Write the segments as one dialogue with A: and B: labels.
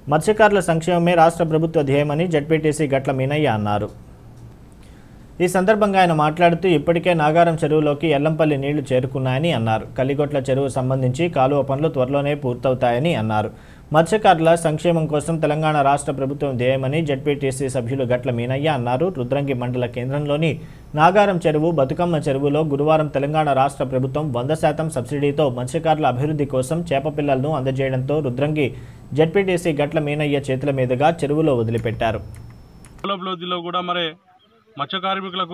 A: మత్స్యకారుల సంక్షేమమే రాష్ట్ర ప్రభుత్వ ధ్యేయమని జడ్పీటీసీ గట్ల మీనయ్య అన్నారు ఈ సందర్భంగా ఆయన మాట్లాడుతూ ఇప్పటికే నాగారం చెరువులోకి ఎల్లంపల్లి నీళ్లు చేరుకున్నాయని అన్నారు కలిగొట్ల చెరువు సంబంధించి కాలువ పనులు త్వరలోనే పూర్తవుతాయని అన్నారు మత్స్యకారుల సంక్షేమం కోసం తెలంగాణ రాష్ట్ర ప్రభుత్వం ధ్యేయమని జడ్పీటీసీ సభ్యులు గట్ల మీనయ్య అన్నారు రుద్రంగి మండల కేంద్రంలోని నాగారం చెరువు బతుకమ్మ చెరువులో గురువారం తెలంగాణ రాష్ట్ర ప్రభుత్వం వంద శాతం సబ్సిడీతో మత్స్యకారుల అభివృద్ధి కోసం చేప పిల్లలను అందజేయడంతో రుద్రంగి జడ్పీటీసీ గట్ల మీనయ్య చేతుల మీదుగా చెరువులో వదిలిపెట్టారు
B: అభివృద్ధిలో కూడా మరి మత్స్య కార్మికులకు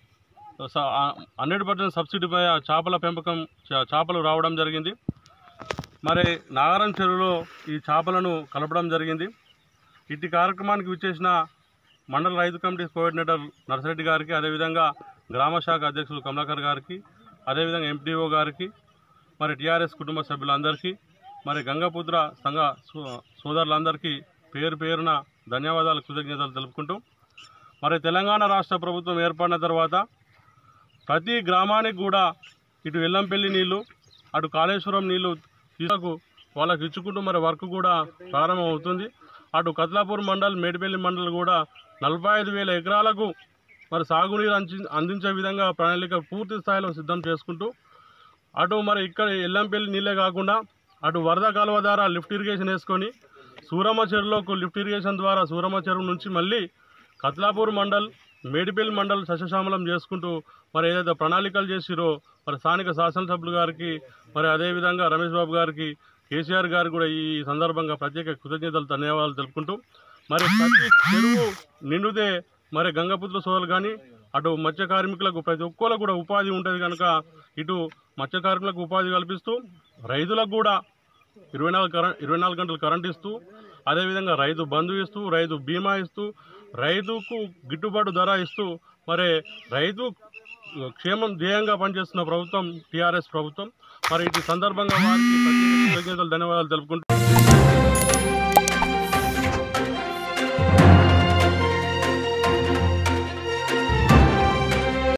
B: హండ్రెడ్ పర్సెంట్ సబ్సిడీపై ఆ చేపల పెంపకం చా- చేపలు రావడం జరిగింది మరి నాగారం చెరువులో ఈ చేపలను కలపడం జరిగింది ఇట్టి కార్యక్రమానికి విచ్చేసిన మండల రైతు కమిటీ కోఆర్డినేటర్ నర్సిరెడ్డి గారికి అదేవిధంగా గ్రామ శాఖ అధ్యక్షులు కమలాకర్ గారికి అదేవిధంగా ఎంపీఓ గారికి మరి టీఆర్ఎస్ కుటుంబ సభ్యులందరికీ మరి గంగాపుత్ర సంఘ సో- సోదరులందరికీ పేరు పేరున ధన్యవాదాలు కృతజ్ఞతలు తెలుపుకుంటూ మరి తెలంగాణ రాష్ట్ర ప్రభుత్వం ఏర్పడిన తర్వాత ప్రతి గ్రామానికి కూడా ఇటు వెల్లంపల్లి నీళ్లు అటు కాళేశ్వరం నీళ్లు తీసుకు వాళ్ళకి ఇచ్చుకుంటూ మరి వర్క్ కూడా ప్రారంభం అవుతుంది అటు కత్లాపూర్ మండల్ మేడిపల్లి మండల్ కూడా నలభై ఐదు వేల ఎకరాలకు మరి సాగునీరు అంచి అందించే విధంగా ప్రణాళిక పూర్తి స్థాయిలో సిద్ధం చేసుకుంటూ అటు మరి ఇక్కడ ఎల్లంపల్లి నీళ్ళే కాకుండా అటు వరద కాలువ ద్వారా లిఫ్ట్ ఇరిగేషన్ వేసుకొని సూరమ్మ చెరువులోకి లిఫ్ట్ ఇరిగేషన్ ద్వారా సూరమ్మ చెరువు నుంచి మళ్ళీ కత్లాపూర్ మండల్ మేడిపల్లి మండల్ సస్యశ్యామలం చేసుకుంటూ మరి ఏదైతే ప్రణాళికలు చేసిరో మరి స్థానిక శాసనసభ్యులు గారికి మరి అదేవిధంగా రమేష్ బాబు గారికి కేసీఆర్ గారు కూడా ఈ సందర్భంగా ప్రత్యేక కృతజ్ఞతలు ధన్యవాదాలు తెలుపుకుంటూ మరి ప్రతి చెరువు నిండుదే మరి గంగపుత్ర సోదరులు కానీ అటు మత్స్య కార్మికులకు ప్రతి ఒక్కరు కూడా ఉపాధి ఉంటుంది కనుక ఇటు మత్స్య కార్మికులకు ఉపాధి కల్పిస్తూ రైతులకు కూడా ఇరవై నాలుగు కరెంట్ ఇరవై నాలుగు గంటలు కరెంట్ ఇస్తూ అదేవిధంగా రైతు బంధు ఇస్తూ రైతు బీమా ఇస్తూ రైతుకు గిట్టుబాటు ధర ఇస్తూ మరి రైతు క్షేమం ధ్యేయంగా పనిచేస్తున్న ప్రభుత్వం టీఆర్ఎస్ ప్రభుత్వం మరి ఇటు సందర్భంగా వారికి ప్రత్యేక కృతజ్ఞతలు ధన్యవాదాలు తెలుపుకుంటూ